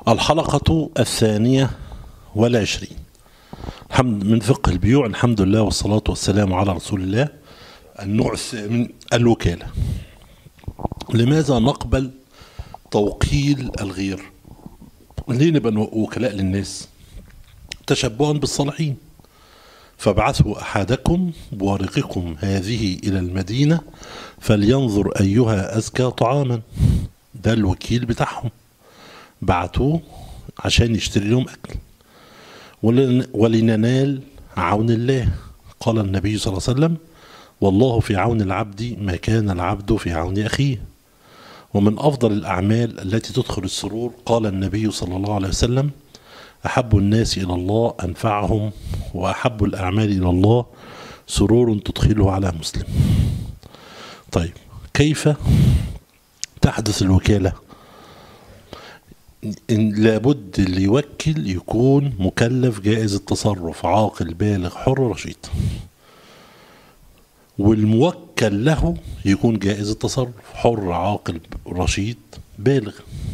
الحلقة الثانية والعشرين الحمد من فقه البيوع الحمد لله والصلاة والسلام على رسول الله النوع الثامن الوكالة لماذا نقبل توكيل الغير ليه نبقى وكلاء للناس تشبها بالصالحين فابعثوا أحدكم بورقكم هذه إلى المدينة فلينظر أيها أزكى طعاما ده الوكيل بتاعهم بعتوه عشان يشتري لهم أكل ولن- ولننال عون الله قال النبي صلى الله عليه وسلم والله في عون العبد ما كان العبد في عون أخيه ومن أفضل الأعمال التي تدخل السرور قال النبي صلى الله عليه وسلم أحب الناس إلى الله أنفعهم وأحب الأعمال إلى الله سرور تدخله على مسلم طيب كيف تحدث الوكالة إن لابد اللي يوكل يكون مكلف جائز التصرف عاقل بالغ حر رشيد والموكل له يكون جائز التصرف حر عاقل رشيد بالغ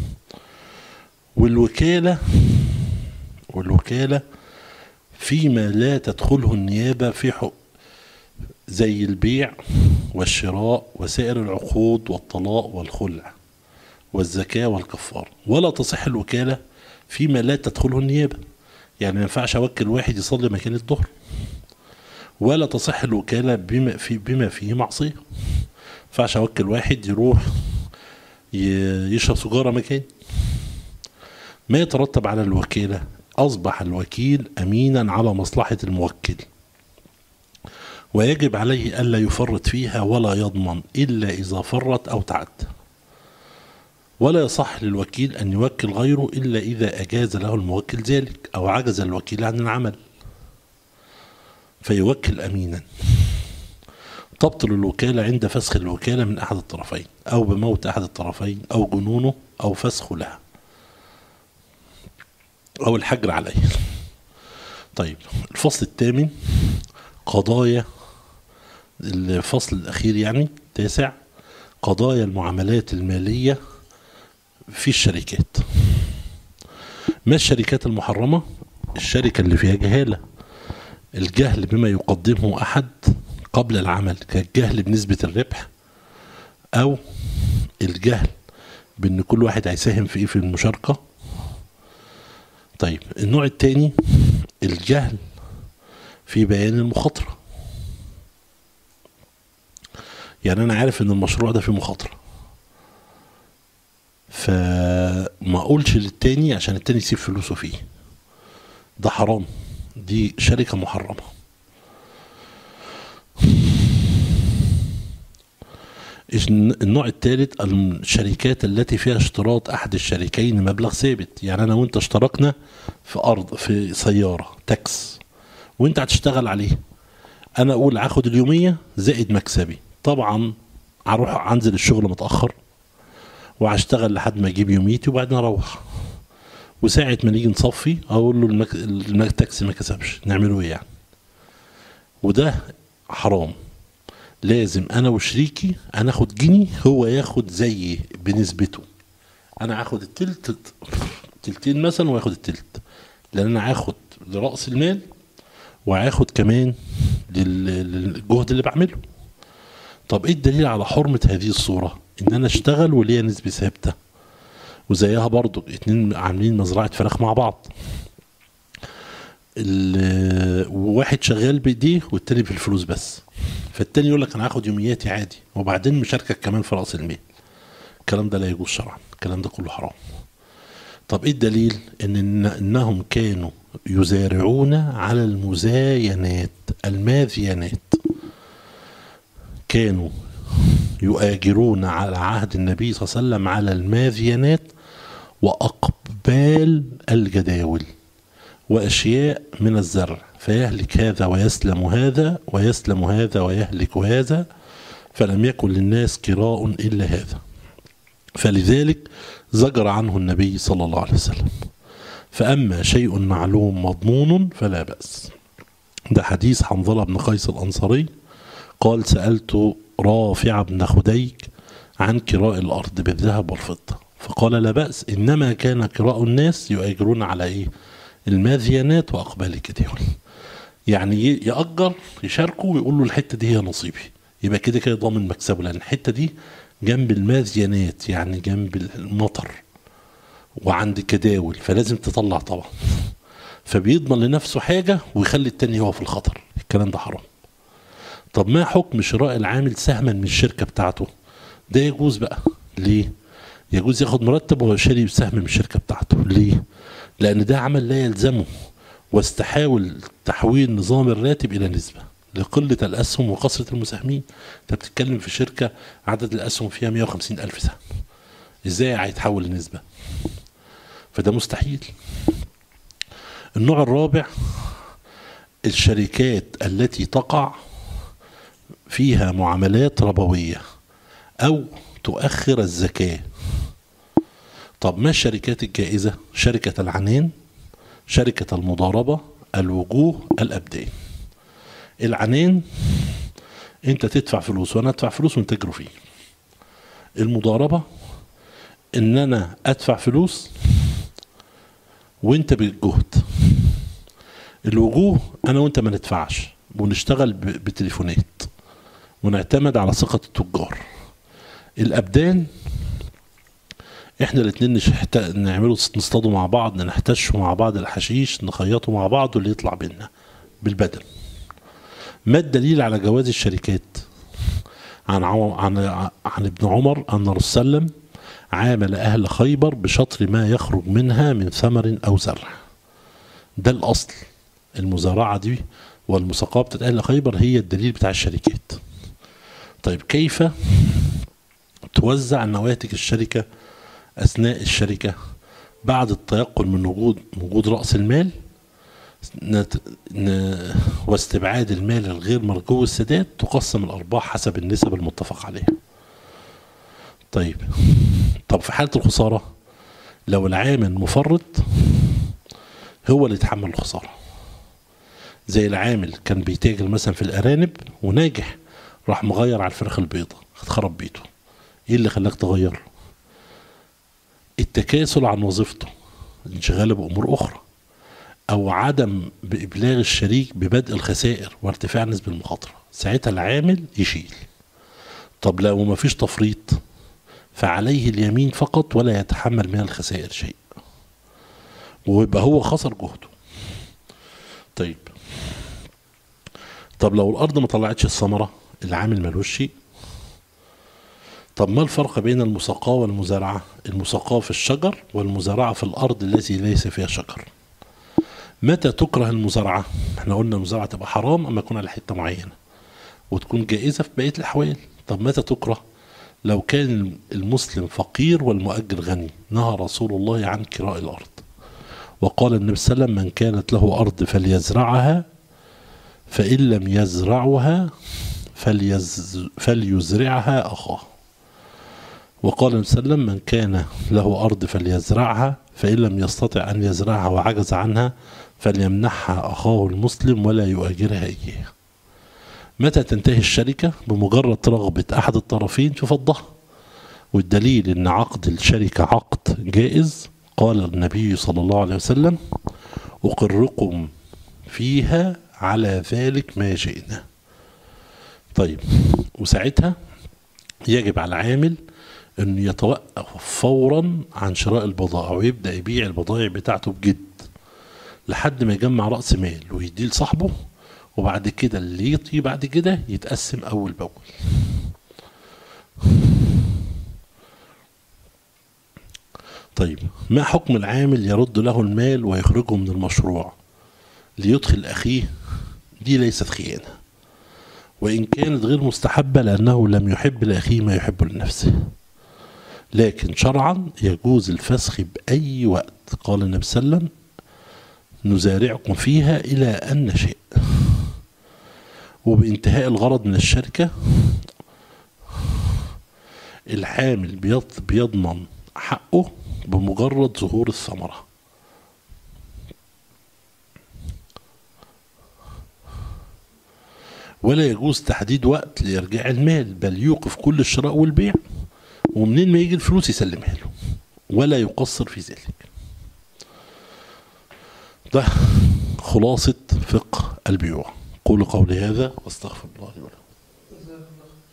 والوكالة والوكالة فيما لا تدخله النيابة في حق زي البيع والشراء وسائر العقود والطلاق والخلع والزكاة والكفارة ولا تصح الوكالة فيما لا تدخله النيابة يعني ما ينفعش أوكل واحد يصلي مكان الظهر ولا تصح الوكالة بما, في بما فيه معصية ما ينفعش أوكل واحد يروح ي- يشرب سجارة مكاني ما يترتب على الوكيلة أصبح الوكيل أمينا على مصلحة الموكل ويجب عليه ألا يفرط فيها ولا يضمن إلا إذا فرط أو تعدى ولا يصح للوكيل أن يوكل غيره إلا إذا أجاز له الموكل ذلك أو عجز الوكيل عن العمل فيوكل أمينا تبطل الوكالة عند فسخ الوكالة من أحد الطرفين أو بموت أحد الطرفين أو جنونه أو فسخ لها أو الحجر عليه طيب الفصل الثامن قضايا الفصل الأخير يعني تاسع قضايا المعاملات المالية في الشركات ما الشركات المحرمة الشركة اللي فيها جهالة الجهل بما يقدمه أحد قبل العمل كالجهل بنسبة الربح أو الجهل بأن كل واحد هيساهم في إيه في المشاركة طيب النوع الثاني الجهل في بيان المخاطرة يعني أنا عارف إن المشروع ده فيه مخاطرة فما اقولش للتاني عشان التاني يسيب فلوسه فيه ده حرام دي شركة محرمة النوع الثالث الشركات التي فيها اشتراط احد الشريكين مبلغ ثابت يعني انا وانت اشتركنا في ارض في سيارة تاكس وانت هتشتغل عليه انا اقول هاخد اليومية زائد مكسبي طبعا هروح انزل الشغل متأخر وهشتغل لحد ما اجيب يوميتي وبعدين اروح وساعة ما نيجي نصفي اقول له المك... التاكسي ما كسبش نعمله ايه يعني وده حرام لازم انا وشريكي هناخد جنيه هو ياخد زيي بنسبته انا هاخد التلت تلتين مثلا وياخد التلت لان انا هاخد لراس المال وهاخد كمان لل- للجهد اللي بعمله طب ايه الدليل على حرمة هذه الصورة ان انا اشتغل وليا نسبة ثابتة وزيها برضو اتنين عاملين مزرعة فراخ مع بعض ال- وواحد شغال بايديه والتاني في الفلوس بس فالتاني يقول لك انا هاخد يومياتي عادي وبعدين مشاركك كمان في راس المال الكلام ده لا يجوز شرعا الكلام ده كله حرام طب ايه الدليل ان إن- انهم كانوا يزارعون على المزاينات الماذينات كانوا يؤاجرون على عهد النبي صلى الله عليه وسلم على الماذينات وأقبال الجداول وأشياء من الزرع فيهلك هذا ويسلم هذا ويسلم هذا ويهلك هذا فلم يكن للناس كراء إلا هذا فلذلك زجر عنه النبي صلى الله عليه وسلم فأما شيء معلوم مضمون فلا بأس ده حديث حنظلة بن قيس الأنصاري قال سألت رافع بن خديج عن كراء الأرض بالذهب والفضة فقال لا بأس إنما كان كراء الناس يؤجرون على إيه الماذيانات وأقبال الجداول يعني ي- يأجر يشاركوا ويقول له الحتة دي هي نصيبي يبقى كده كده ضامن مكسبه لأن الحتة دي جنب الماذيانات يعني جنب المطر وعند الجداول فلازم تطلع طبعا فبيضمن لنفسه حاجة ويخلي التاني هو في الخطر الكلام ده حرام طب ما حكم شراء العامل سهما من الشركة بتاعته ده يجوز بقى ليه يجوز ياخد مرتب وهو شاري سهم من الشركة بتاعته ليه لأن ده عمل لا يلزمه واستحاول تحويل نظام الراتب إلى نسبة لقلة الأسهم وكثرة المساهمين أنت بتتكلم في شركة عدد الأسهم فيها 150 ألف سهم إزاي هيتحول لنسبة فده مستحيل النوع الرابع الشركات التي تقع فيها معاملات ربوية أو تؤخر الزكاة طب ما الشركات الجائزة شركة العنان شركة المضاربة الوجوه الأبدان العنان انت تدفع فلوس وانا ادفع فلوس ونتجروا فيه المضاربة ان انا ادفع فلوس وانت بالجهد الوجوه انا وانت ما ندفعش ونشتغل ب- بتليفونات ونعتمد على ثقة التجار الابدان احنا الاتنين نشحت... نعمله نصطادوا مع بعض نحتشوا مع بعض الحشيش نخيطوا مع بعض واللي يطلع بينا بالبدن ما الدليل على جواز الشركات عن عو... عن عن ابن عمر ان الرسول صلى الله عليه وسلم عامل اهل خيبر بشطر ما يخرج منها من ثمر او زرع ده الاصل المزارعه دي والمساقاه بتاعت اهل خيبر هي الدليل بتاع الشركات طيب كيف توزع نواتج الشركه اثناء الشركه بعد التيقن من وجود وجود راس المال نت... ن... واستبعاد المال الغير مرجو السداد تقسم الارباح حسب النسب المتفق عليها طيب طب في حاله الخساره لو العامل مفرط هو اللي يتحمل الخساره زي العامل كان بيتاجر مثلا في الارانب وناجح راح مغير على الفراخ البيضاء خرب بيته ايه اللي خلاك تغير التكاسل عن وظيفته انشغاله بامور اخرى او عدم بابلاغ الشريك ببدء الخسائر وارتفاع نسبه المخاطره ساعتها العامل يشيل طب لو ما فيش تفريط فعليه اليمين فقط ولا يتحمل من الخسائر شيء ويبقى هو خسر جهده طيب طب لو الارض ما طلعتش الثمره العامل ملوش شيء طب ما الفرق بين المساقاه والمزارعه المساقاه في الشجر والمزارعه في الارض التي ليس فيها شجر متى تكره المزارعه احنا قلنا المزارعه تبقى حرام اما يكون على حته معينه وتكون جائزه في بقيه الاحوال طب متى تكره لو كان المسلم فقير والمؤجر غني نهى رسول الله عن كراء الارض وقال النبي صلى الله عليه وسلم من كانت له ارض فليزرعها فان لم يزرعها فليز فليزرعها اخاه وقال النبي صلى الله عليه وسلم من كان له أرض فليزرعها فإن لم يستطع أن يزرعها وعجز عنها فليمنحها أخاه المسلم ولا يؤجرها إياه متى تنتهي الشركة بمجرد رغبة أحد الطرفين في فضها والدليل أن عقد الشركة عقد جائز قال النبي صلى الله عليه وسلم أقركم فيها على ذلك ما شئنا طيب وساعتها يجب على العامل انه يتوقف فورا عن شراء البضائع ويبدا يبيع البضائع بتاعته بجد لحد ما يجمع راس مال ويديه لصاحبه وبعد كده اللي يطي بعد كده يتقسم اول باول طيب ما حكم العامل يرد له المال ويخرجه من المشروع ليدخل اخيه دي ليست خيانه وان كانت غير مستحبه لانه لم يحب لاخيه ما يحب لنفسه لكن شرعا يجوز الفسخ بأي وقت قال النبي صلى الله عليه وسلم نزارعكم فيها إلى أن نشاء وبانتهاء الغرض من الشركة الحامل بيض- بيضمن حقه بمجرد ظهور الثمرة ولا يجوز تحديد وقت لإرجاع المال بل يوقف كل الشراء والبيع ومنين ما يجي الفلوس يسلمها له ولا يقصر في ذلك ده خلاصة فقه البيوع قولوا قولي هذا واستغفر الله لي ولكم